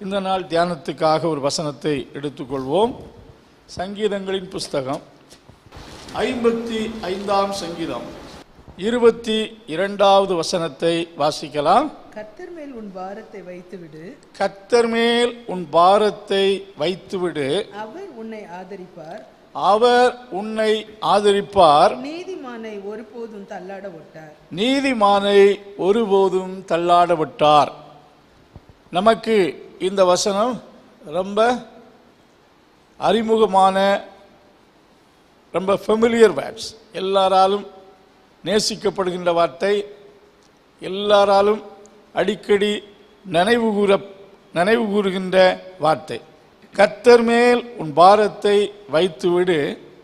இந்த நாள் தியானத்துக்காக ஒரு வசனத்தை எடுத்துக்கொள்வோம் சங்கீதங்களின் புஸ்தகம் ஐம்பத்தி ஐந்தாம் சங்கீதம் இருபத்தி இரண்டாவது வசனத்தை வாசிக்கலாம் கர்த்தர் மேல் உன் பாரத்தை வைத்துவிடு கத்தர் மேல் உன் பாரத்தை வைத்துவிடு அவர் உன்னை ஆதரிப்பார் அவர் உன்னை ஆதரிப்பார் நீதிமானை ஒருபோதும் தள்ளாட விட்டார் நீதிமானை ஒருபோதும் தள்ளாட விட்டார் நமக்கு இந்த வசனம் ரொம்ப அறிமுகமான ரொம்ப ஃபெமிலியர் வேர்ட்ஸ் எல்லாராலும் நேசிக்கப்படுகின்ற வார்த்தை எல்லாராலும் அடிக்கடி நினைவு கூற நினைவு கூறுகின்ற வார்த்தை கத்தர் மேல் உன் பாரத்தை வைத்துவிடு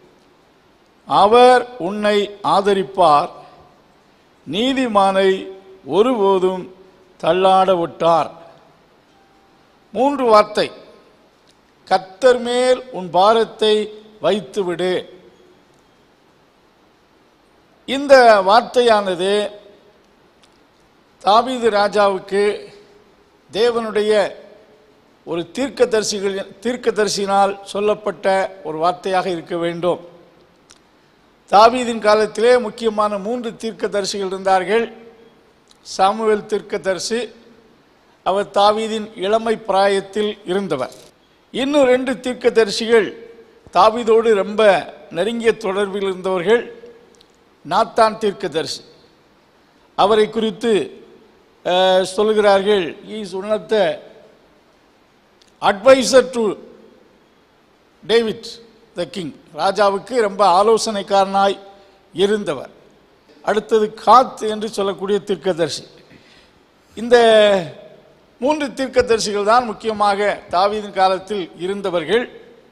அவர் உன்னை ஆதரிப்பார் நீதிமானை ஒருபோதும் தள்ளாட விட்டார் மூன்று வார்த்தை கத்தர் மேல் உன் பாரத்தை வைத்துவிடு இந்த வார்த்தையானது தாவீது ராஜாவுக்கு தேவனுடைய ஒரு தீர்க்கதரிசிகள் தீர்க்கதரிசினால் சொல்லப்பட்ட ஒரு வார்த்தையாக இருக்க வேண்டும் தாவீதின் காலத்திலே முக்கியமான மூன்று தீர்க்கதரிசிகள் இருந்தார்கள் சாமுவேல் தீர்க்கதரிசி அவர் தாவீதின் இளமை பிராயத்தில் இருந்தவர் இன்னும் ரெண்டு தீர்க்கதரிசிகள் தாவீதோடு ரொம்ப நெருங்கிய தொடர்பில் இருந்தவர்கள் நாத்தான் தீர்க்கதரிசி அவரை குறித்து அஹ், சொல்கிறார்கள் is one of the advisor to David the king ராஜாவுக்கு ரொம்ப ஆலோசனைக்காரனாய் இருந்தவர் அடுத்தது காத் என்று சொல்லக்கூடிய தீர்க்கதரிசி இந்த மூன்று தீர்க்கதரிசிகள் தான் முக்கியமாக தாவீதின் காலத்தில் இருந்தவர்கள்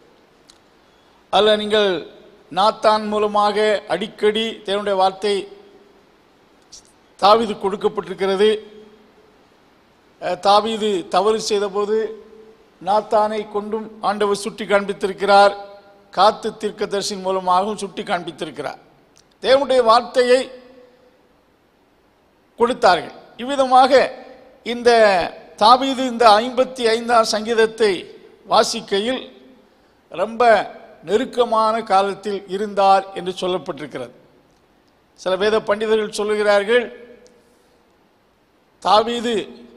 அதில் நீங்கள் நாத்தான் மூலமாக அடிக்கடி தேவனுடைய வார்த்தை தாவீது கொடுக்கப்பட்டிருக்கிறது அஹ், தாவீது தவறு செய்தபோது நாத்தானை கொண்டும் ஆண்டவர் சுட்டி காண்பித்திருக்கிறார் காத்து தீர்க்கதரிசின் மூலமாகவும் சுட்டி காண்பித்திருக்கிறார் தேவனுடைய வார்த்தையை கொடுத்தார்கள் இவ்விதமாக இந்த தாவீது இந்த ஐம்பத்தி ஐந்தாம் சங்கீதத்தை வாசிக்கையில் ரொம்ப நெருக்கமான காலத்தில் இருந்தார் என்று சொல்லப்பட்டிருக்கிறது சில வேத பண்டிதர்கள் சொல்லுகிறார்கள் தாவீது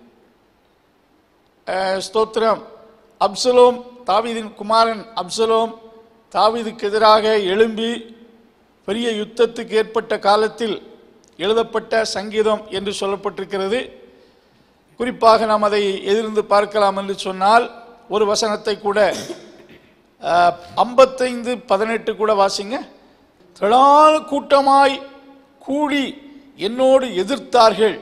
அஹ், ஸ்தோத்திரம் அப்சலோம் தாவீதின் குமாரன் அப்சலோம் தாவீதுக்கு எதிராக எழும்பி பெரிய யுத்தத்துக்கு ஏற்பட்ட காலத்தில் எழுதப்பட்ட சங்கீதம் என்று சொல்லப்பட்டிருக்கிறது குறிப்பாக நாம் அதை எதிர்ந்து பார்க்கலாம் என்று சொன்னால் ஒரு வசனத்தை கூட ஐம்பத்தைந்து பதினெட்டு கூட வாசிங்க திரளான கூட்டமாய் கூடி என்னோடு எதிர்த்தார்கள்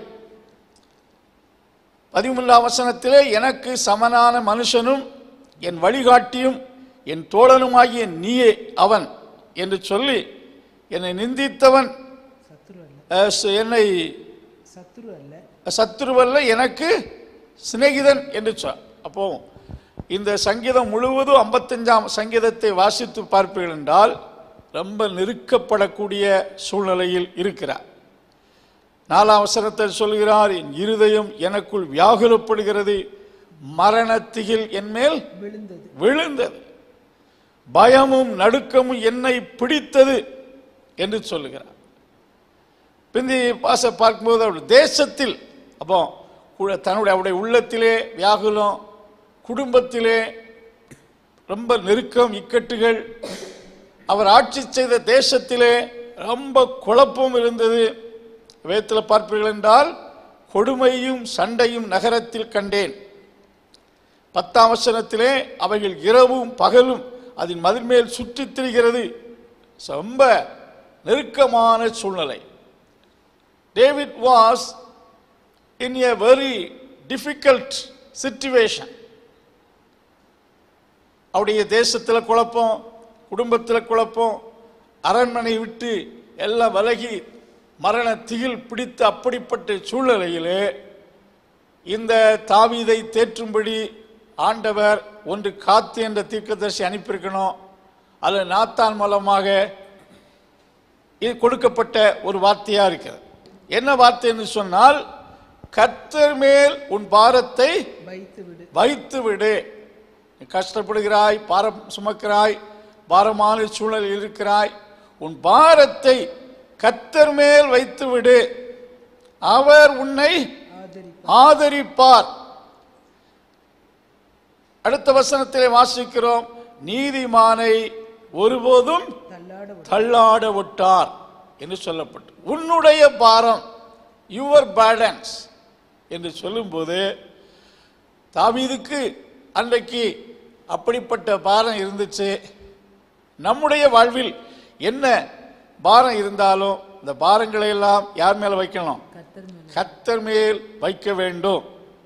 பதிமூன்றாம் வசனத்திலே எனக்கு சமனான மனுஷனும் என் வழிகாட்டியும் என் தோழனுமாகிய நீயே அவன் என்று சொல்லி என்னை நிந்தித்தவன் சத்ரு அல்ல அஹ், ச- என்னை சத்ரு அல்ல சத்துருவல்ல எனக்கு சிநேகிதன் என்று சொல் அப்போ இந்த சங்கீதம் முழுவதும் ஐம்பத்தஞ்சாம் சங்கீதத்தை வாசித்து பார்ப்பீர்கள் என்றால் ரொம்ப நெருக்கப்படக்கூடிய சூழ்நிலையில் இருக்கிறார் நாலாம் அவசரத்தில் சொல்கிறார் என் இருதயம் எனக்குள் வியாகுலப்படுகிறது மரணத்திகில் என்மேல் விழுந்தது விழுந்தது பயமும் நடுக்கமும் என்னை பிடித்தது என்று சொல்லுகிறார் பிந்தி பாச பார்க்கும்போது அவருடைய தேசத்தில் அப்போ கு- தன்னுடைய அவருடைய உள்ளத்திலே வியாகுலம் குடும்பத்திலே ரொம்ப நெருக்கம் இக்கட்டுகள் அவர் ஆட்சி செய்த தேசத்திலே ரொம்ப குழப்பம் இருந்தது வேதத்தில் பார்ப்பீர்கள் என்றால் கொடுமையும் சண்டையும் நகரத்தில் கண்டேன் பத்தாம் வசனத்திலே அவைகள் இரவும் பகலும் அதன் மதில் மேல் சுற்றித் திரிகிறது ரொம்ப நெருக்கமான சூழ்நிலை David was in a very difficult situation அவருடைய தேசத்தில் குழப்பம் குடும்பத்தில் குழப்பம் அரண்மனை விட்டு எல்லாம் விலகி மரண திகில் பிடித்த அப்படிப்பட்ட சூழ்நிலையிலே இந்த தாவீதை தேற்றும்படி ஆண்டவர் ஒன்று காத்து என்ற தீர்க்கதரிசி அனுப்பியிருக்கணும் அல்லது நாத்தான் மூலமாக இது கொடுக்கப்பட்ட ஒரு வார்த்தையா இருக்கிறது என்ன வார்த்தை என்று சொன்னால் கர்த்தர் மேல் உன் பாரத்தை வைத்து விடு வைத்து விடு நீ கஷ்டப்படுகிறாய் பாரம் சுமக்கிறாய் பாரமான சூழலில் இருக்கிறாய் உன் பாரத்தை கர்த்தர் மேல் வைத்து விடு அவர் உன்னை ஆதரிப்பார் ஆதரிப்பார் அடுத்த வசனத்திலே வாசிக்கிறோம் நீதிமானை ஒருபோதும் தள்ளாட விடு தள்ளாட விட்டார் என்று சொல்லப்பட்டு உன்னுடைய பாரம் யுவர் பேலன்ஸ் என்று சொல்லும்போது தாவீதுக்கு அன்றைக்கு அப்படிப்பட்ட பாரம் இருந்துச்சு நம்முடைய வாழ்வில் என்ன பாரம் இருந்தாலும் இந்த பாரங்களை எல்லாம் யார் மேல வைக்கணும் கர்த்தர் மேல் கத்தர் மேல் வைக்க வேண்டும்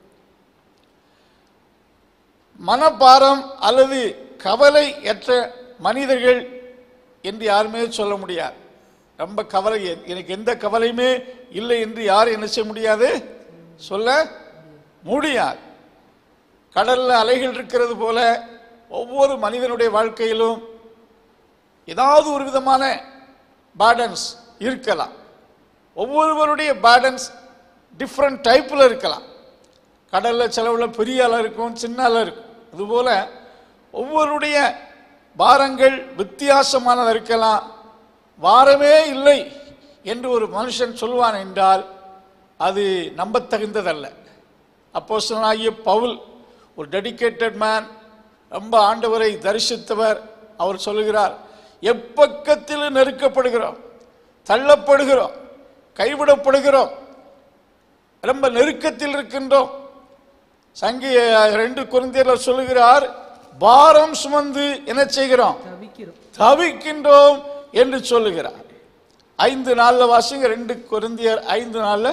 மனப்பாரம் அல்லது கவலை அற்ற மனிதர்கள் என்று யாருமே சொல்ல முடியாது ரொம்ப கவலை எனக்கு எந்த கவலையுமே இல்லை என்று யாரும் என்ன செய்ய முடியாது சொல்ல முடியாது கடல்ல அலைகள் இருக்கிறது போல ஒவ்வொரு மனிதனுடைய வாழ்க்கையிலும் ஏதாவது ஒரு விதமான பேலன்ஸ் இருக்கலாம் ஒவ்வொருவருடைய பேலன்ஸ் டிஃப்ரெண்ட் டைப்பில் இருக்கலாம் கடலில் செலவுல பெரிய அலை இருக்கும் சின்ன அலை இருக்கும் அதுபோல ஒவ்வொருடைய பாரங்கள் வித்தியாசமானதாக இருக்கலாம் வாரமே இல்லை என்று ஒரு மனுஷன் சொல்வான் என்றால் அது நம்பத்தகுந்ததல்ல அப்போஸ்தலனாகிய பவுல் ஒரு டெடிகேட்டட் மேன் ரொம்ப ஆண்டவரை தரிசித்தவர் அவர் சொல்லுகிறார் எப்பக்கத்தில் நெருக்கப்படுகிறோம் தள்ளப்படுகிறோம் கைவிடப்படுகிறோம் ரொம்ப நெருக்கத்தில் இருக்கின்றோம் சங்கி ரெண்டு குருந்தியர்ல சொல்லுகிறார் பாரம் சுமந்து என்ன செய்கிறோம் தவிக்கிறோம் தவிக்கின்றோம் என்று சொல்லுகிறார் ஐந்து நாள்ல வாசிங்க ரெண்டு குருந்தியர் ஐந்து நாள்ல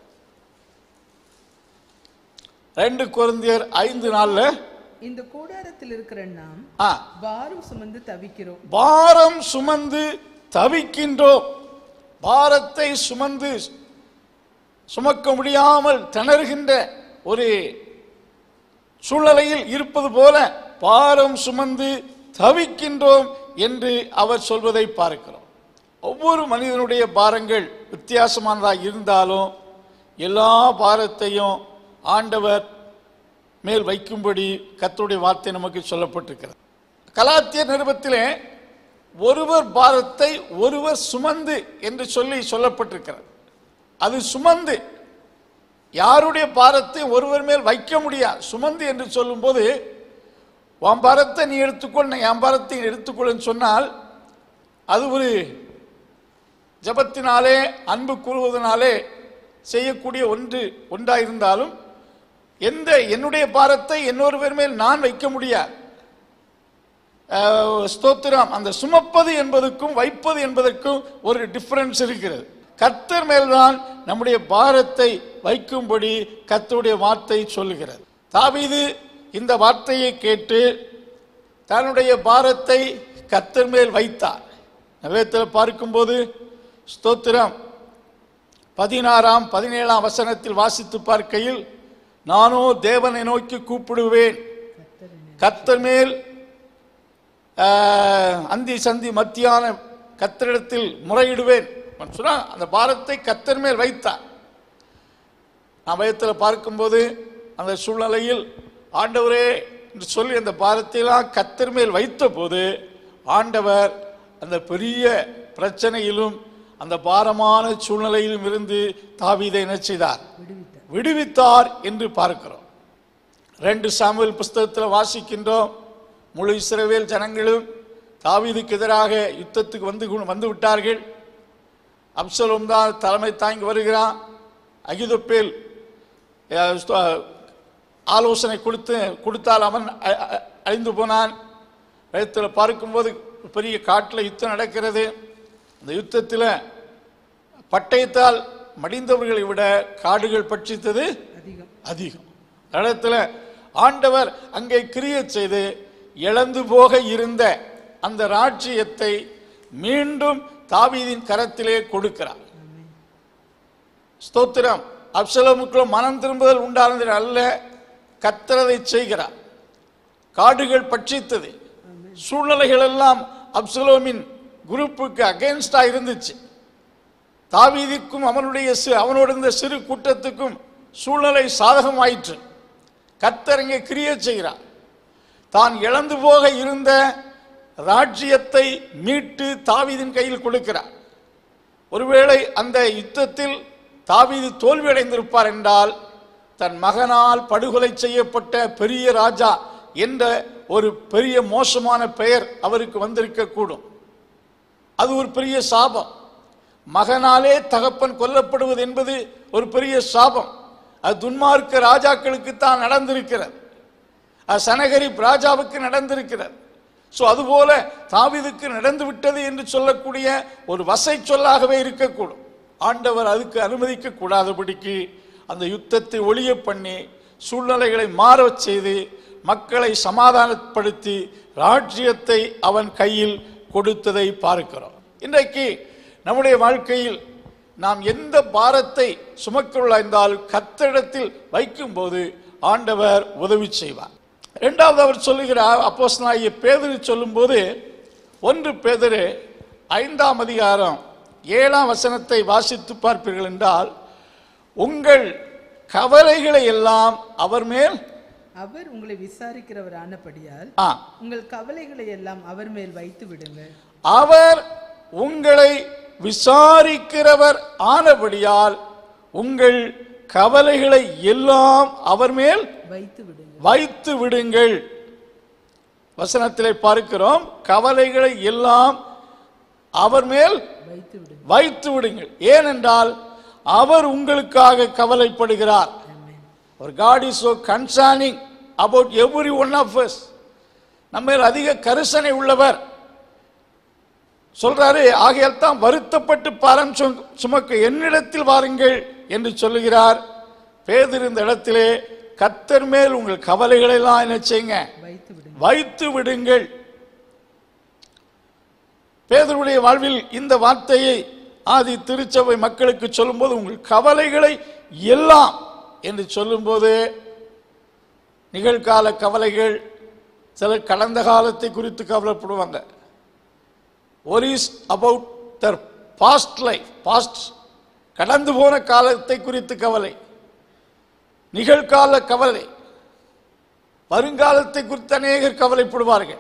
ரெண்டு குருந்தியர் ஐந்து நாள்ல இந்த கூடாரத்தில் இருக்கிற நாம் ஆ, பாரம் சுமந்து தவிக்கிறோம் பாரம் சுமந்து தவிக்கின்றோம் பாரத்தை சுமந்து சுமக்க முடியாமல் திணறுகின்ற ஒரு சூழ்நிலையில் இருப்பது போல பாரம் சுமந்து தவிக்கின்றோம் என்று அவர் சொல்வதை பார்க்கிறோம் ஒவ்வொரு மனிதனுடைய பாரங்கள் வித்தியாசமானதாக இருந்தாலும் எல்லா பாரத்தையும் ஆண்டவர் மேல் வைக்கும்படி கர்த்தருடைய வார்த்தை நமக்கு சொல்லப்பட்டிருக்கிறது கலாத்திய நிருபத்திலே ஒருவர் பாரத்தை ஒருவர் சுமந்து என்று சொல்லி சொல்லப்பட்டிருக்கிறது அது சுமந்து யாருடைய பாரத்தை ஒருவர் மேல் வைக்க முடியாது சுமந்து என்று சொல்லும்போது உன் பாரத்தை நீ எடுத்துக்கொள் நான் என் பாரத்தை நீ எடுத்துக்கொள்ளுன்னு சொன்னால் அது ஒரு ஜபத்தினாலே அன்பு கூறுவதனாலே செய்யக்கூடிய ஒன்று ஒன்றாயிருந்தாலும் எந்த என்னுடைய பாரத்தை இன்னொருவர் மேல் நான் வைக்க முடியாது அஹ், ஸ்தோத்திரம் அந்த சுமப்பது என்பதற்கும் வைப்பது என்பதற்கும் ஒரு டிஃபரன்ஸ் இருக்கிறது கர்த்தர் மேல்தான் நம்முடைய பாரத்தை வைக்கும்படி கர்த்தருடைய வார்த்தை சொல்லுகிறது தாவீது இந்த வார்த்தையை கேட்டு தன்னுடைய பாரத்தை கர்த்தர் மேல் வைத்தார் நவேத்தில் பார்க்கும்போது ஸ்தோத்திரம் பதினாறாம் பதினேழாம் வசனத்தில் வாசித்து பார்க்கையில் நானோ தேவனை நோக்கி கூப்பிடுவேன் கர்த்தர் என்னை கத்தர் மேல் ஆஹ், அந்தி சந்தி மத்தியான கத்தரிடத்தில் முறையிடுவேன் சொன்னா அந்த பாரத்தை கத்தர் மேல் வைத்தார் நான் பயத்தில் பார்க்கும்போது அந்த சூழ்நிலையில் ஆண்டவரே என்று சொல்லி அந்த பாரத்தையெல்லாம் கத்தர் மேல் வைத்த போது ஆண்டவர் அந்த பெரிய பிரச்சனையிலும் அந்த பாரமான சூழ்நிலையிலும் இருந்து தாவீதை என்ன செய்தார் விடுவித்தார் விடுவித்தார் என்று பார்க்கிறோம் ரெண்டு சாமுவேல் புஸ்தகத்தில் வாசிக்கின்றோம் முழு இஸ்ரவேல் ஜனங்களும் தாவீதுக்கு எதிராக யுத்தத்துக்கு வந்து கு- வந்து விட்டார்கள் அப்சலோம் தான் தலைமை தாங்கி வருகிறான் அகிதொப்பேல் அஹ், ஸ்தோ- ஆலோசனை கொடுத்து கொடுத்தால் அவன் அ- அ- அழிந்து போனான் இடத்துல பார்க்கும்போது பெரிய காட்டில் யுத்தம் நடக்கிறது அந்த யுத்தத்தில் பட்டயத்தால் மடிந்தவர்களை விட காடுகள் பட்சித்தது அதிகம் அதிகம் இடத்துல ஆண்டவர் அங்கே கிரிய செய்து இழந்து போக இருந்த அந்த ராஜ்யத்தை மீண்டும் தாவீதின் கரத்திலே கொடுக்கிறார் ஆமென். ஸ்தோத்திரம் அப்சலோமுக்குள்ள மனம் திரும்புதல் உண்டானது அல்ல கத்திரதை செய்கிறார் காடுகள் பட்சித்தது சூழ்நிலைகள் எல்லாம் அப்சலோமின் குரூப்புக்கு அகைன்ஸ்டா இருந்துச்சு தாவீதுக்கும் அவனுடைய சி- அவனோடு இருந்த சிறு கூட்டத்துக்கும் சூழ்நிலை சாதகமாயிற்று கர்த்தர் இங்கே கிரியை செய்கிறார் தான் இழந்து போக இருந்த ராஜ்யத்தை மீட்டு தாவீதின் கையில் கொடுக்கிறார் ஒருவேளை அந்த யுத்தத்தில் தாவீது தோல்வியடைந்திருப்பார் என்றால் தன் மகனால் படுகொலை செய்யப்பட்ட பெரிய ராஜா என்ற ஒரு பெரிய மோசமான பெயர் அவருக்கு வந்திருக்கக்கூடும் அது ஒரு பெரிய சாபம் மகனாலே தகப்பன் கொல்லப்படுவது என்பது ஒரு பெரிய சாபம் அது துன்மார்க்க ராஜாக்களுக்கு தான் நடந்திருக்கிறது அது சனகரிப் ராஜாவுக்கு நடந்திருக்கிறது ஸோ அதுபோல தாவீதுக்கு நடந்து விட்டது என்று சொல்லக்கூடிய ஒரு வசை சொல்லாகவே இருக்கக்கூடும் ஆண்டவர் அதுக்கு அனுமதிக்க கூடாதபடிக்கு அந்த யுத்தத்தை ஒளிய பண்ணி சூழ்நிலைகளை மாறச் செய்து மக்களை சமாதானப்படுத்தி ராஜ்யத்தை அவன் கையில் கொடுத்ததை பார்க்கிறோம் இன்றைக்கு நம்முடைய வாழ்க்கையில் நாம் எந்த பாரத்தை சுமக்கொள்ள இருந்தாலும் கத்தரிடத்தில் வைக்கும்போது ஆண்டவர் உதவி செய்வார் இரண்டாவது அவர் சொல்லுகிறார் அப்போஸ்தலனாகிய பேதுரு சொல்லும்போது ஒன்று பேதுரு ஐந்தாம் அதிகாரம் ஏழாம் வசனத்தை வாசித்து பார்ப்பீர்கள் என்றால் உங்கள் கவலைகளை எல்லாம் அவர் மேல் அவர் உங்களை விசாரிக்கிறவர் ஆனபடியால் ஆ, உங்கள் கவலைகளை எல்லாம் அவர் மேல் வைத்து விடுங்கள் அவர் உங்களை விசாரிக்கிறவர் ஆனபடியால் உங்கள் கவலைகளை எல்லாம் அவர் மேல் வைத்து விடுங்கள் வைத்து விடுங்கள் வசனத்திலே பார்க்கிறோம் கவலைகளை எல்லாம் அவர் மேல் வைத்து விடுங்கள் வைத்து விடுங்கள் ஏனென்றால் அவர் உங்களுக்காக கவலைப்படுகிறார் ஆமென். ஒரு God is so concerning about every one of us நம்ம மேல் அதிக கரிசனை உள்ளவர் சொல்றாரு ஆகையால் தான் வருத்தப்பட்டு பாரம் சும- சுமக்க என்னிடத்தில் வாருங்கள் என்று சொல்லுகிறார் பேதிரு இந்த இடத்திலே கத்தர் மேல் உங்கள் கவலைகளை எல்லாம் என்ன செய்யுங்க வைத்து விடுங்கள் வைத்து விடுங்கள் பேதருடைய வாழ்வில் இந்த வார்த்தையை ஆதி திருச்சபை மக்களுக்கு சொல்லும்போது உங்கள் கவலைகளை எல்லாம் என்று சொல்லும்போது நிகழ்கால கவலைகள் சிலர் கடந்த காலத்தை குறித்து கவலைப்படுவாங்க worries about their past life past கடந்து போன காலத்தை குறித்து கவலை நிகழ்கால கவலை வருங்காலத்தை குறித்து அநேகர் கவலைப்படுவார்கள்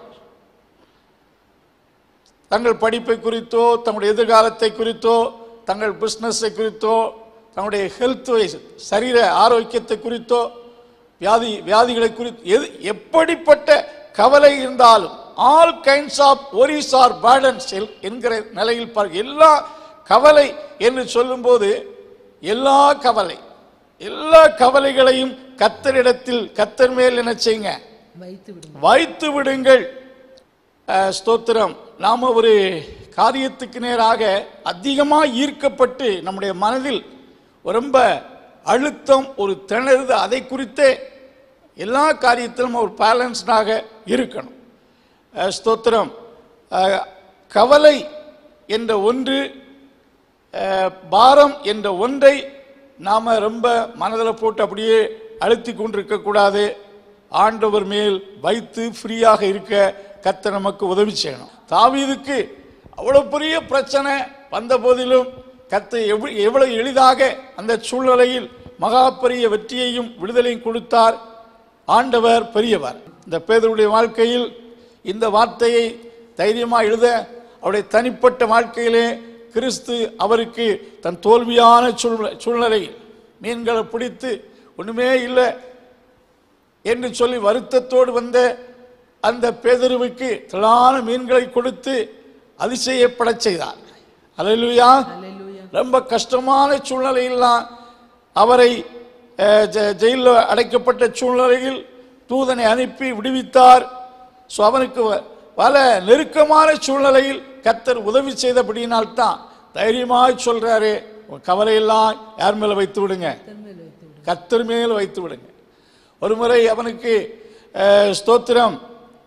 தங்கள் படிப்பை குறித்தோ தங்களுடைய எதிர்காலத்தை குறித்தோ தங்கள் பிஸ்னஸை குறித்தோ தங்களுடைய ஹெல்த் வைஸ் சரீர ஆரோக்கியத்தை குறித்தோ வியாதி வியாதிகளை குறித்து எது எப்படிப்பட்ட கவலை இருந்தாலும் all kinds of worries are burdens என்கிற நிலையில் பாருங்க எல்லா கவலை என்று சொல்லும்போது எல்லா கவலை எல்லா கவலைகளையும் கத்தரிடத்தில் கத்தர் மேல் என்ன செய்யுங்க வைத்து விடுங்கள் வைத்து விடுங்கள் அஹ், ஸ்தோத்திரம் நாம ஒரு காரியத்துக்கு நேராக அதிகமாக ஈர்க்கப்பட்டு நம்முடைய மனதில் ரொம்ப அழுத்தம் ஒரு திணறுது அதை குறித்தே எல்லா காரியத்திலும் ஒரு பேலன்ஸ்டாக இருக்கணும் அஹ், ஸ்தோத்திரம் அஹ், கவலை என்ற ஒன்று அஹ், பாரம் என்ற ஒன்றை நாம் ரொம்ப மனதில் போட்டு அப்படியே அழுத்தி கொண்டிருக்கக்கூடாது ஆண்டவர் மேல் வைத்து ஃப்ரீயாக இருக்க கத்த நமக்கு உதவி செய்யணும் தாவீதுக்கு அவ்வளோ பெரிய பிரச்சனை வந்த போதிலும் கத்த எவ்வளவு எவ்வளவு எளிதாக அந்த சூழ்நிலையில் மகா பெரிய வெற்றியையும் விடுதலையும் கொடுத்தார் ஆண்டவர் பெரியவர் இந்த பேதருடைய வாழ்க்கையில் இந்த வார்த்தையை தைரியமாக எழுத அவருடைய தனிப்பட்ட வாழ்க்கையிலே கிறிஸ்து அவருக்கு தன் தோல்வியான சூழ்நிலை சூழ்நிலையில் மீன்களை பிடித்து ஒன்றுமே இல்லை என்று சொல்லி வருத்தத்தோடு வந்த அந்த பேதருவுக்கு திரளான மீன்களை கொடுத்து அதிசயப்படச் செய்தார் அல்லேலூயா அல்லேலூயா ரொம்ப கஷ்டமான சூழ்நிலையெல்லாம் அவரை அஹ், ஜ- ஜெயிலில் அடைக்கப்பட்ட சூழ்நிலையில் தூதனை அனுப்பி விடுவித்தார் ஸோ அவனுக்கு வ- பல நெருக்கமான சூழ்நிலையில் கத்தர் உதவி செய்தபடியினால்தான் தைரியமாக சொல்றாரு உன் கவலையெல்லாம் யார் மேலே வைத்து விடுங்க திருமையில் வைத்து விடுங்கள் கத்தர் மேல் வைத்து விடுங்க ஒரு முறை அவனுக்கு அஹ், ஸ்தோத்திரம்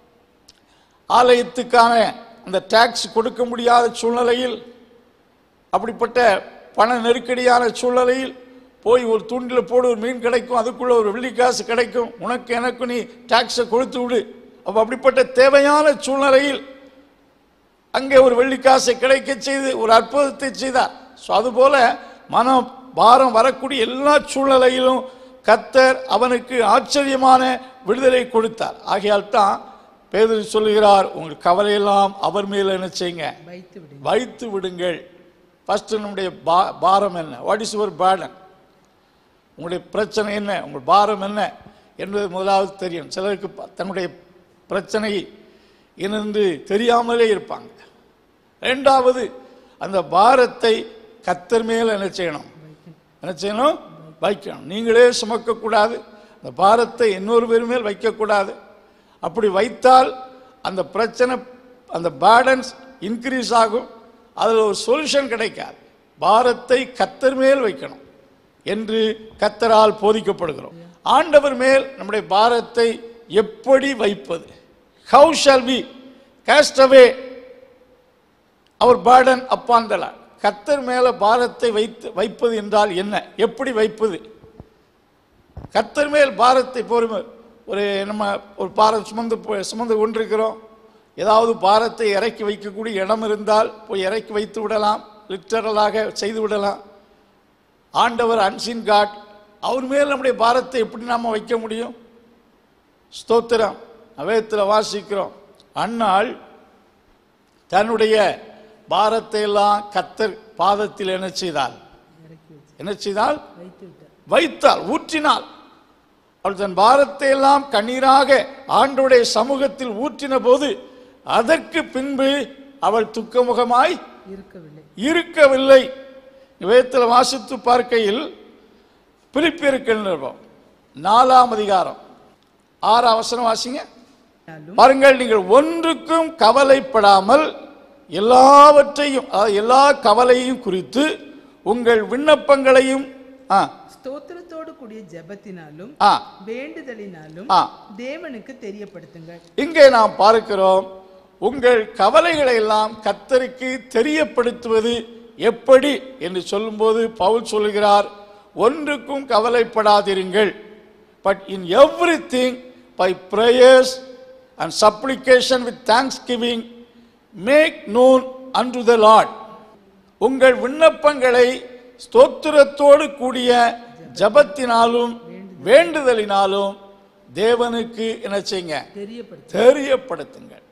ஆலயத்துக்கான அந்த டாக்ஸ் கொடுக்க முடியாத சூழ்நிலையில் அப்படிப்பட்ட பண நெருக்கடியான சூழ்நிலையில் போய் ஒரு தூண்டில் போடு ஒரு மீன் கிடைக்கும் அதுக்குள்ள ஒரு வெள்ளிக்காசு கிடைக்கும் உனக்கு எனக்கு நீ டாக்ஸை கொடுத்து விடு அப்போ அப்படிப்பட்ட தேவையான சூழ்நிலையில் அங்கே ஒரு வெள்ளிக்காசை கிடைக்க செய்து ஒரு அற்புதத்தை செய்தார் ஸோ அதுபோல மனம் பாரம் வரக்கூடிய எல்லா சூழ்நிலையிலும் கத்தர் அவனுக்கு ஆச்சரியமான விடுதலை கொடுத்தார் ஆகையால் தான் பேதர் சொல்லுகிறார் உங்கள் கவலையெல்லாம் அவர் மேல் என்ன செய்யுங்க வைத்து விடுங்கள் வைத்து விடுங்கள் ஃபர்ஸ்ட் நம்முடைய பா பாரம் என்ன வாட் இஸ் யுவர் பேர்டன் உங்களுடைய பிரச்சனை என்ன உங்கள் பாரம் என்ன என்பது முதலாவது தெரியும் சிலருக்கு ப- தன்னுடைய பிரச்சனை என்னென்று தெரியாமலே இருப்பாங்க ரெண்டாவது அந்த பாரத்தை கத்தர் மேல் என்ன செய்யணும் என்ன செய்யணும் வைக்கணும் நீங்களே சுமக்கக்கூடாது அந்த பாரத்தை இன்னொரு பேர் மேல் வைக்கக்கூடாது அப்படி வைத்தால் அந்த பிரச்சனை அந்த பேர்டன்ஸ் இன்க்ரீஸ் ஆகும் அதில் ஒரு சொல்யூஷன் கிடைக்காது பாரத்தை கத்தர் மேல் வைக்கணும் என்று கத்தரால் போதிக்கப்படுகிறோம் ஆண்டவர் மேல் நம்முடைய பாரத்தை எப்படி வைப்பது how shall we cast away our burden upon the Lord கத்தர் மேல பாரத்தை வைத்து வைப்பது என்றால் என்ன எப்படி வைப்பது கத்தர் மேல் பாரத்தை பொறுமை ஒரு நம்ம ஒரு பாரம் சுமந்து போ- சுமந்து கொண்டிருக்கிறோம் ஏதாவது பாரத்தை இறக்கி வைக்கக்கூடிய இடம் இருந்தால் போய் இறக்கி வைத்து விடலாம் லிட்டரலாக செய்து விடலாம் ஆண்டவர் அன்சின் காட் அவர் மேல் நம்முடைய பாரத்தை எப்படி நாம் வைக்க முடியும் ஸ்தோத்திரம் அவேத்தில் வாசிக்கிறோம் அன்னாள் தன்னுடைய பாரத்தை எல்லாம் கத்தர் பாதத்தில் என்ன செய்தாள் இறக்கி வச்சு என்ன செய்தால் வைத்து விட்டார் வைத்தாள் ஊற்றினாள் அவள் தன் பாரத்தை எல்லாம் கண்ணீராக ஆண்டவருடைய சமூகத்தில் ஊற்றின போது அதற்கு பின்பு அவள் துக்கமுகமாய் இருக்கவில்லை இருக்கவில்லை வேதத்தில் வாசித்து பார்க்கையில் பிலிப்பியருக்கு நிருபம் நாலாம் அதிகாரம் ஆறாம் வசனம் வாசிங்க ஆனாலும் பாருங்கள் நீங்கள் ஒன்றுக்கும் கவலைப்படாமல் எல்லாவற்றையும் அதாவது எல்லா கவலையும் குறித்து உங்கள் விண்ணப்பங்களையும் ஆ ஸ்தோத்திரத்தோடு கூடிய ஜெபத்தினாலும் ஆ வேண்டுதலினாலும் ஆ தேவனுக்கு தெரியப்படுத்துங்கள் இங்கே நாம் பார்க்கிறோம் உங்கள் கவலைகளை எல்லாம் கத்தருக்கு தெரியப்படுத்துவது எப்படி என்று சொல்லும்போது பவுல் சொல்லுகிறார் ஒன்றுக்கும் கவலைப்படாதிருங்கள் but in everything by prayers and supplication with thanksgiving make known unto the Lord உங்கள் விண்ணப்பங்களை ஸ்தோத்திரத்தோடு கூடிய ஜபத்தினாலும் வேண்டுதலினாலும் தேவனுக்கு என்ன செய்யுங்க தெரியப்படுத்து தெரியப்படுத்துங்கள்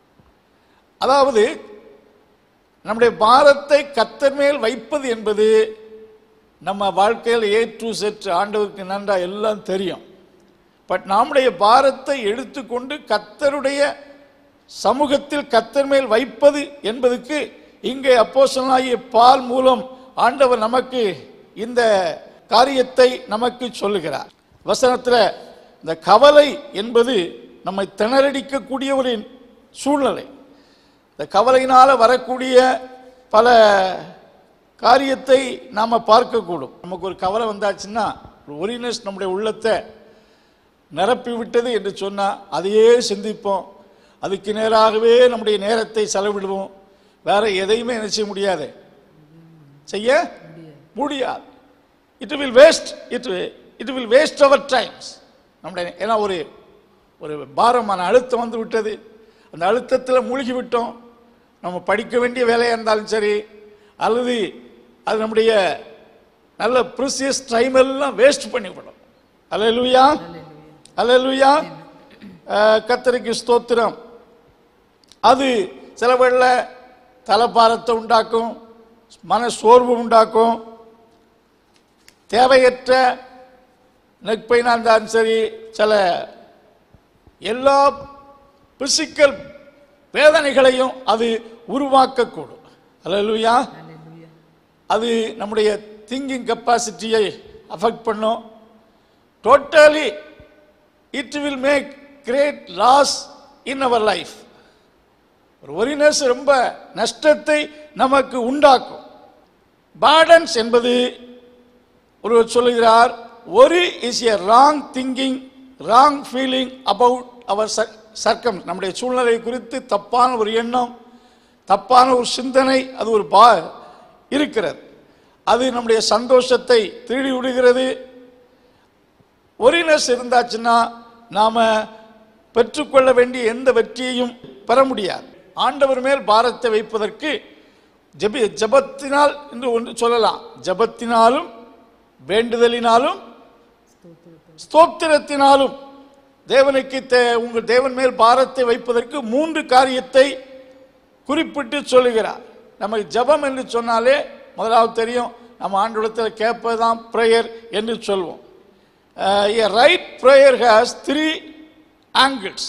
அதாவது நம்முடைய பாரத்தை கத்தர் மேல் வைப்பது என்பது நம்ம வாழ்க்கையில் ஏ டு செட் ஆண்டவருக்கு நன்றா எல்லாம் தெரியும் பட் நம்முடைய பாரத்தை எடுத்துக்கொண்டு கத்தருடைய சமூகத்தில் கத்தர் மேல் வைப்பது என்பதுக்கு இங்கே அப்போஸ்தலனாகிய பால் மூலம் ஆண்டவர் நமக்கு இந்த காரியத்தை நமக்கு சொல்லுகிறார் வசனத்தில் இந்த கவலை என்பது நம்மை திணறடிக்கக்கூடிய ஒரு சூழ்நிலை இந்த கவலையினால் வரக்கூடிய பல காரியத்தை நாம் பார்க்கக்கூடும் நமக்கு ஒரு கவலை வந்தாச்சுன்னா ஒரு ஒரினஸ் நம்முடைய உள்ளத்தை நிரப்பி விட்டது என்று சொன்னால் அதையே சிந்திப்போம் அதுக்கு நேராகவே நம்முடைய நேரத்தை செலவிடுவோம் வேற எதையுமே என்ன செய்ய முடியாது செய்ய முடியாது it will waste it it will waste our times நம்முடைய ஏன்னா ஒரு ஒரு பாரமான அழுத்தம் வந்து விட்டது அந்த அழுத்தத்தில் மூழ்கி விட்டோம் நம்ம படிக்க வேண்டிய வேலையாக இருந்தாலும் சரி அல்லது அது நம்முடைய நல்ல ப்ரிசியஸ் டைம் எல்லாம் வேஸ்ட் பண்ணிவிடும் அல்லேலூயா அல்லேலூயா அஹ், கர்த்தருக்கு ஸ்தோத்திரம் அது சில வேளை தலைப்பாரத்தை உண்டாக்கும் மன சோர்வு உண்டாக்கும் தேவையற்ற நெக் பெயினாக இருந்தாலும் சரி சில எல்லா பிசிக்கல் வேதனைகளையும் அது உருவாக்கக்கூடும் அல்லேலூயா அல்லேலூயா அது நம்முடைய திங்கிங் கெப்பாசிட்டியை அஃபெக்ட் பண்ணும் totally it will make great loss in our life ஒரு ஒரினஸ் ரொம்ப நஷ்டத்தை நமக்கு உண்டாக்கும் பேர்டன்ஸ் என்பது ஒருவர் சொல்லுகிறார் ஒரு is a wrong thinking wrong feeling about our circum நம்முடைய சூழ்நிலை குறித்து தப்பான ஒரு எண்ணம் தப்பான ஒரு சிந்தனை அது ஒரு பா இருக்கிறது அது நம்முடைய சந்தோஷத்தை திருடி விடுகிறது ஒரினஸ் இருந்தாச்சுன்னா நாம பெற்றுக்கொள்ள வேண்டிய எந்த வெற்றியையும் பெற முடியாது ஆண்டவர் மேல் பாரத்தை வைப்பதற்கு ஜெபி ஜெபத்தினால் என்று ஒன்று சொல்லலாம் ஜெபத்தினாலும் வேண்டுதலினாலும் ஸ்தோத்திரத்தினாலும் தேவனுக்கு தே- உங்கள் தேவன் மேல் பாரத்தை வைப்பதற்கு மூன்று காரியத்தை குறிப்பிட்டு சொல்லுகிறார் நமக்கு ஜெபம் என்று சொன்னாலே முதலாவது தெரியும் நம்ம ஆண்டோடத்தில் கேட்பதுதான் ப்ரேயர் என்று சொல்வோம் a right prayer has three angles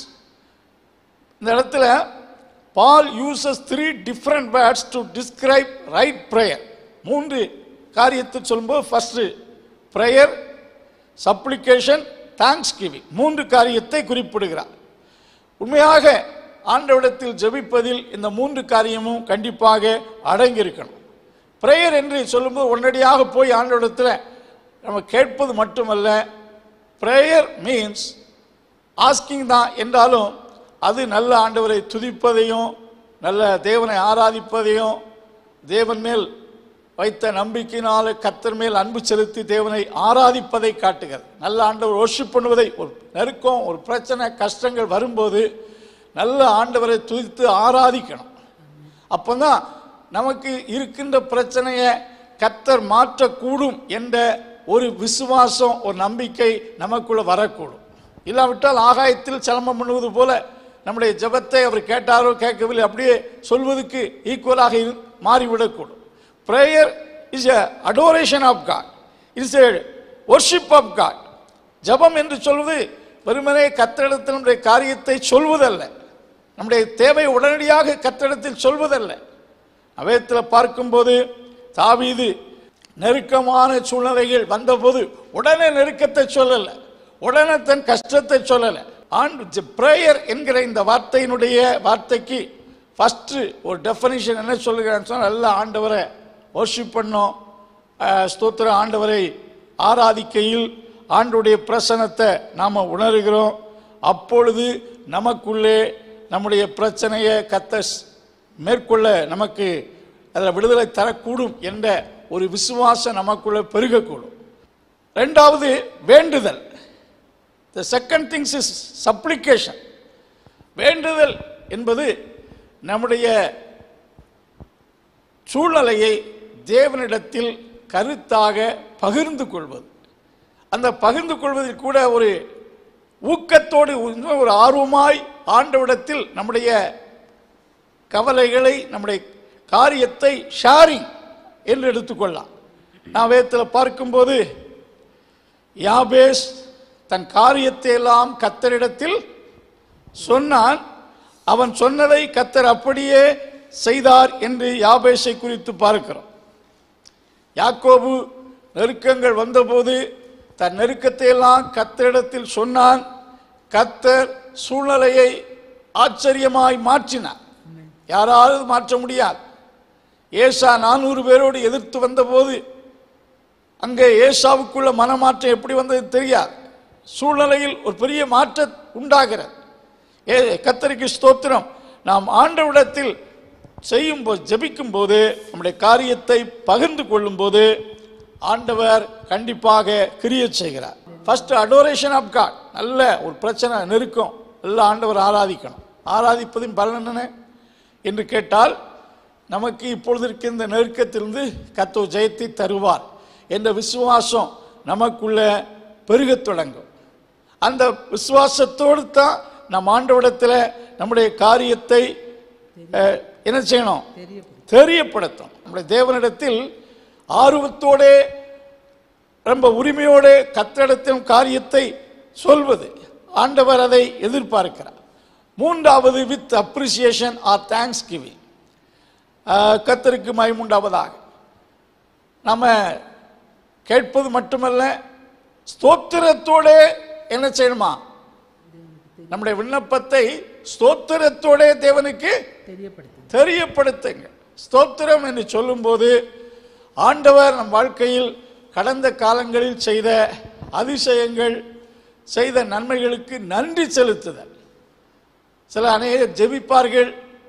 இந்த இடத்துல Paul uses three different words to describe right prayer மூன்று காரியத்தை சொல்லும்போது first prayer supplication thanksgiving மூன்று காரியத்தை குறிப்பிடுகிறார் உண்மையாக ஆண்டவிடத்தில் ஜெபிப்பதில் இந்த மூன்று காரியமும் கண்டிப்பாக அடங்கியிருக்கணும் ப்ரேயர் என்று சொல்லும்போது உடனடியாக போய் ஆண்டவிடத்தில் நம்ம கேட்பது மட்டுமல்ல ப்ரேயர் மீன்ஸ் ஆஸ்கிங் தான் என்றாலும் அது நல்ல ஆண்டவரை துதிப்பதையும் நல்ல தேவனை ஆராதிப்பதையும் தேவன் மேல் வைத்த நம்பிக்கையினால கத்தர் மேல் அன்பு செலுத்தி தேவனை ஆராதிப்பதை காட்டுகிறது நல்ல ஆண்டவர் worship பண்ணுவதை ஒரு நெருக்கம் ஒரு பிரச்சனை கஷ்டங்கள் வரும்போது நல்ல ஆண்டவரை துதித்து ஆராதிக்கணும் அப்போதான் நமக்கு இருக்கின்ற பிரச்சனையை கத்தர் மாற்றக்கூடும் என்ற ஒரு விசுவாசம் ஒரு நம்பிக்கை நமக்குள்ள வரக்கூடும் இல்லாவிட்டால் ஆகாயத்தில் சிலம்பம் பண்ணுவது போல நம்முடைய ஜெபத்தை அவர் கேட்டாரோ கேட்கவில்லை அப்படியே சொல்வதற்கு ஈக்குவலாக இரு- மாறிவிடக்கூடும் prayer is a adoration of God it's a worship of God ஜெபம் என்று சொல்வது வெறுமனே கத்தரிடத்தில் நம்முடைய காரியத்தை சொல்வதல்ல நம்முடைய தேவை உடனடியாக கத்தரிடத்தில் சொல்வதல்ல அவேத்தில் பார்க்கும்போது தாவீது நெருக்கமான சூழ்நிலைகள் வந்தபோது உடனே நெருக்கத்தை சொல்லல உடனே தன் கஷ்டத்தை சொல்லல ஆண்டு பிரேயர் என்கிற இந்த வார்த்தையினுடைய வார்த்தைக்கு ஃபர்ஸ்ட் ஒரு டெஃபனிஷன் என்ன சொல்லுகிறான்னு சொன்னால் நல்ல ஆண்டவரை வர்ஷிப் பண்ணோம் அஹ், ஸ்தோத்திர ஆண்டவரை ஆராதிக்கையில் ஆண்டுடைய பிரசனத்தை நாம் உணர்கிறோம் அப்பொழுது நமக்குள்ளே நம்முடைய பிரச்சனையை கத்த மேற்கொள்ள நமக்கு அதில் விடுதலை தரக்கூடும் என்ற ஒரு விசுவாசம் நமக்குள்ளே பெருகக்கூடும் ரெண்டாவது வேண்டுதல் the second things is supplication வேண்டுதல் என்பது நம்முடைய சூழ்நிலையை தேவனிடத்தில் கருத்தாக பகிர்ந்து கொள்வது அந்த பகிர்ந்து கொள்வதில் கூட ஒரு ஊக்கத்தோடு இன்னும் ஒரு ஆர்வமாய் ஆண்டவிடத்தில் நம்முடைய கவலைகளை நம்முடைய காரியத்தை ஷேரிங் என்று எடுத்துக்கொள்ளலாம் நான் வேதத்தில் பார்க்கும்போது யாபேஸ் தன் காரியத்தை எல்லாம் கத்தரிடத்தில் சொன்னான் அவன் சொன்னதை கத்தர் அப்படியே செய்தார் என்று யாபேஷை குறித்து பார்க்கிறோம் யாக்கோபு நெருக்கங்கள் வந்தபோது தன் நெருக்கத்தை எல்லாம் கத்தரிடத்தில் சொன்னான் கத்தர் சூழ்நிலையை ஆச்சரியமாய் மாற்றினார் யாராலும் மாற்ற முடியாது ஏசா நானூறு பேரோடு எதிர்த்து வந்தபோது அங்கே ஏசாவுக்குள்ள மனமாற்றம் எப்படி வந்தது தெரியாது சூழ்நிலையில் ஒரு பெரிய மாற்றம் உண்டாகிறது ஏ கத்தரிக்கு ஸ்தோத்திரம் நாம் ஆண்டவிடத்தில் செய்யும் போது ஜெபிக்கும் போது நம்முடைய காரியத்தை பகிர்ந்து கொள்ளும் போது ஆண்டவர் கண்டிப்பாக கிரிய செய்கிறார் ஃபர்ஸ்ட் அடோரேஷன் ஆஃப் காட் நல்ல ஒரு பிரச்சனை நெருக்கம் நல்ல ஆண்டவர் ஆராதிக்கணும் ஆராதிப்பதின் பலன் என்ன என்று கேட்டால் நமக்கு இப்பொழுது இருக்க இந்த நெருக்கத்திலிருந்து கத்தோ ஜெயத்தை தருவார் என்ற விசுவாசம் நமக்குள்ள பெருகத் தொடங்கும் அந்த விசுவாசத்தோடு தான் நம் ஆண்டவிடத்தில் நம்முடைய காரியத்தை அஹ், என்ன செய்யணும் தெரியப்படும் தெரியப்படுத்தும் நம்முடைய தேவனிடத்தில் ஆர்வத்தோடே ரொம்ப உரிமையோடு கத்தடத்தின் காரியத்தை சொல்வது ஆண்டவர் அதை எதிர்பார்க்கிறார் மூன்றாவது with appreciation or thanksgiving கத்தருக்கு மயமுண்டாவதாக நம்ம கேட்பது மட்டுமல்ல ஸ்தோத்திரத்தோடே என்ன செய்யணுமா நம்முடைய விண்ணப்பத்தை ஸ்தோத்திரத்தோடே தேவனுக்கு தெரியப்படுத்துங்க தெரியப்படுத்துங்க ஸ்தோத்திரம் என்று சொல்லும்போது ஆண்டவர் நம் வாழ்க்கையில் கடந்த காலங்களில் செய்த அதிசயங்கள் செய்த நன்மைகளுக்கு நன்றி செலுத்துதல் சில அநேகர் ஜெபிப்பார்கள்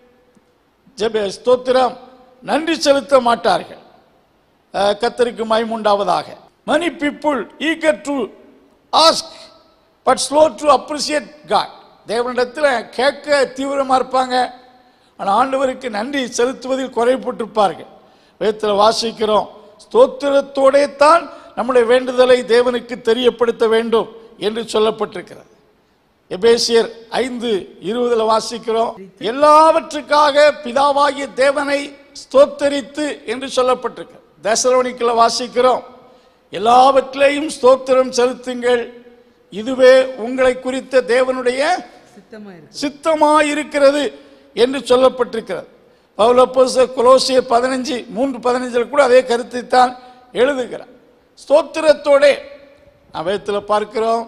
ஜெப ஸ்தோத்திரம் நன்றி செலுத்த மாட்டார்கள் அஹ், கர்த்தருக்கு மைமுண்டாவதாக many people eager to ask but slow to appreciate God தேவனிடத்தில் கேட்க தீவிரமாக இருப்பாங்க ஆனால் ஆண்டவருக்கு நன்றி செலுத்துவதில் குறைப்பட்டிருப்பார்கள் வேதத்தில் வாசிக்கிறோம் ஸ்தோத்திரத்தோடே தான் நம்முடைய வேண்டுதலை தேவனுக்கு தெரியப்படுத்த வேண்டும் என்று சொல்லப்பட்டிருக்கிறது எபேசியர் ஐந்து இருபதுல வாசிக்கிறோம் எல்லாவற்றுக்காக பிதாவாகிய தேவனை ஸ்தோத்தரித்து என்று சொல்லப்பட்டிருக்கு தசரோனிக்கில் வாசிக்கிறோம் எல்லாவற்றிலையும் ஸ்தோத்திரம் செலுத்துங்கள் இதுவே உங்களை குறித்த தேவனுடைய சித்தமா இருக்கு சித்தமாயிருக்கிறது என்று சொல்லப்பட்டிருக்கிறது பவுலப்போச கொலோசியர் பதினஞ்சு மூன்று பதினஞ்சில் கூட அதே கருத்தை தான் எழுதுகிறார் ஸ்தோத்திரத்தோட வேதத்தில் பார்க்கிறோம்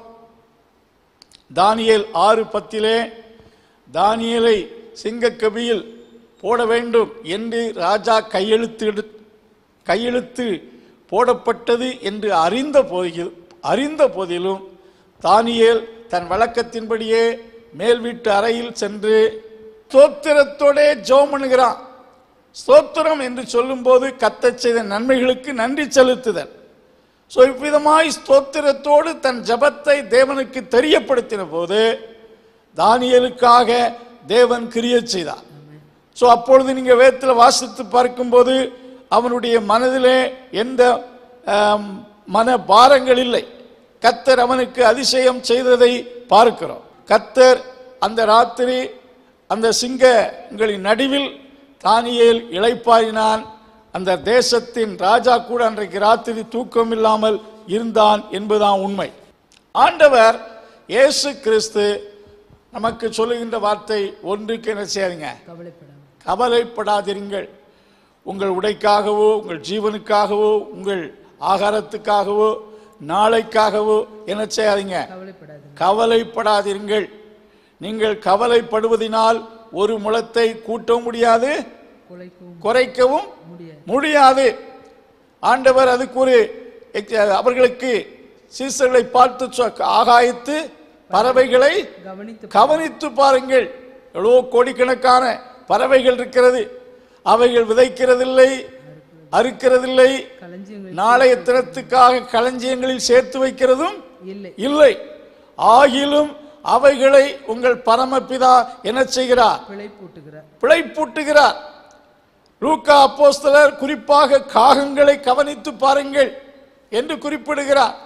தானியேல் ஆறு பத்திலே தானியேலை சிங்கக்கபியில் போட வேண்டும் என்று ராஜா கையெழுத்து எடு- கையெழுத்து போடப்பட்டது என்று அறிந்த போதில் அறிந்த போதிலும் தானியேல் தன் வழக்கத்தின்படியே மேல் வீட்டு அறையில் சென்று ஸ்தோத்திரத்தோடே ஜெபம் பண்ணுகிறான் ஸ்தோத்திரம் என்று சொல்லும்போது கத்தச் செய்த நன்மைகளுக்கு நன்றி செலுத்துதல் ஸோ இவ்விதமாய் ஸ்தோத்திரத்தோடு தன் ஜெபத்தை தேவனுக்கு தெரியப்படுத்தின போது தானியலுக்காக தேவன் கிரிய செய்தார் ஸோ அப்பொழுது நீங்க வேதத்தில் வாசித்து பார்க்கும்போது அவனுடைய மனதிலே எந்த ஆம், மன பாரங்கள் இல்லை கத்தர் அவனுக்கு அதிசயம் செய்ததை பார்க்கிறோம் கத்தர் அந்த ராத்திரி அந்த சிங்கங்களின் நடுவில் தானியேல் இளைப்பாறினான் அந்த தேசத்தின் ராஜா கூட அன்றைக்கு ராத்திரி தூக்கம் இல்லாமல் இருந்தான் என்பதுதான் உண்மை ஆண்டவர் இயேசு கிறிஸ்து நமக்கு சொல்லுகின்ற வார்த்தை ஒன்றுக்கு என்ன செய்யாதீங்க கவலைப்படாம கவலைப்படாதிருங்கள் உங்கள் உடைக்காகவோ உங்கள் ஜீவனுக்காகவோ உங்கள் ஆகாரத்துக்காகவோ நாளைக்காகவோ என்ன செய்யாதீங்க கவலைப்படாது கவலைப்படாதிருங்கள் நீங்கள் கவலைப்படுவதினால் ஒரு முளத்தை கூட்டவும் முடியாது குலைக்கவும் குறைக்கவும் முடியாது முடியாது ஆண்டவர் அதுக்கு ஒரு எக்- அவர்களுக்கு சீசர்களை பார்த்து சொ- ஆகாயத்து பறவைகளை கவனித்து கவனித்து பாருங்கள் எவ்வளோ கோடிக்கணக்கான பறவைகள் இருக்கிறது அவைகள் விதைக்கிறதில்லை அறுக்கிறதில்லை களஞ்சியங்கள் நாளைய தினத்துக்காக களஞ்சியங்களில் சேர்த்து வைக்கிறதும் இல்லை இல்லை ஆகிலும் அவைகளை உங்கள் பரமபிதா என்ன செய்கிறார் பிழை பூட்டுகிறார் பிழைப்பூட்டுகிறார் லூக்கா அப்போஸ்தலர் குறிப்பாக காகங்களை கவனித்து பாருங்கள் என்று குறிப்பிடுகிறார்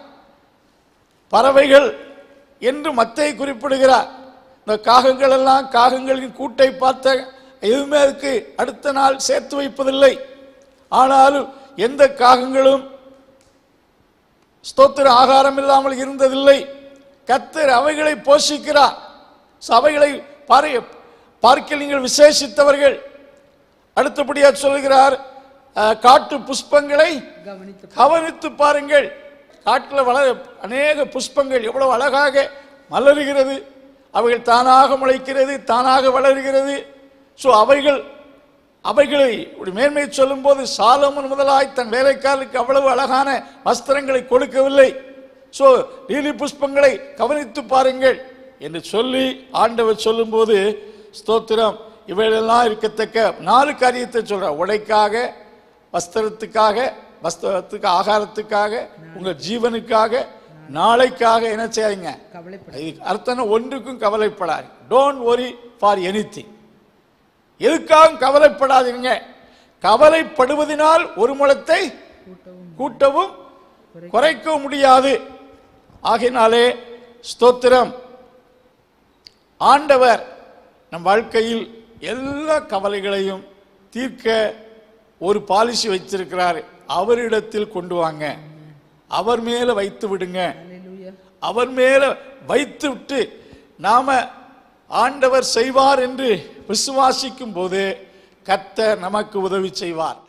பறவைகள் என்று மத்தை குறிப்பிடுகிறார் இந்த காகங்கள் எல்லாம் காகங்களின் கூட்டை பார்த்த எதுவுமே அதுக்கு அடுத்த நாள் சேர்த்து வைப்பதில்லை ஆனாலும் எந்த காகங்களும் ஸ்தோத்திர ஆகாரம் இல்லாமல் இருந்ததில்லை கத்தர் அவைகளை போஷிக்கிறார் So, அவைகளை பாரு பார்க்க நீங்கள் விசேஷித்தவர்கள் அடுத்தபடியாக சொல்கிறார் அஹ், காட்டு புஷ்பங்களை கவனித்து கவனித்து பாருங்கள் காட்டில் வளர அநேக புஷ்பங்கள் எவ்வளவு அழகாக மலருகிறது அவைகள் தானாக முளைக்கிறது தானாக வளருகிறது ஸோ அவைகள் அவைகளை ஒரு மேன்மை சொல்லும்போது சாலமன் முதலாய் தன் வேலைக்காரருக்கு அவ்வளவு அழகான வஸ்திரங்களை கொடுக்கவில்லை ஸோ லீலி புஷ்பங்களை கவனித்து பாருங்கள் என்று சொல்லி ஆண்டவர் சொல்லும்போது ஸ்தோத்திரம் இவைகளெல்லாம் இருக்கத்தக்க நாலு காரியத்தை சொல்றார் உடைக்காக வஸ்திரத்துக்காக வஸ்திரத்துக்கு ஆகாரத்துக்காக உங்க ஜீவனுக்காக நாளைக்காக என்ன செய்யாதீங்க கவலைப்பட இதுக்கு அர்த்தம் என்ன? ஒன்றுக்கும் கவலைப்படாது டோன்ட் worry ஃபார் எனிதிங் எதுக்காகவும் கவலைப்படாதீங்க கவலைப்படுவதனால் ஒரு முளத்தை கூட்டவும் கூட்டவும் குறைக்கவும் முடியாது ஆகையினாலே ஸ்தோத்திரம் ஆண்டவர் நம் வாழ்க்கையில் எல்லா கவலைகளையும் தீர்க்க ஒரு பாலிசி வைத்திருக்கிறார் அவரிடத்தில் கொண்டு வாங்க அவர் மேல வைத்து விடுங்க அல்லேலூயா அவர் மேல வைத்து விட்டு நாம ஆண்டவர் செய்வார் என்று விசுவாசிக்கும் போது கர்த்தர் நமக்கு உதவி செய்வார்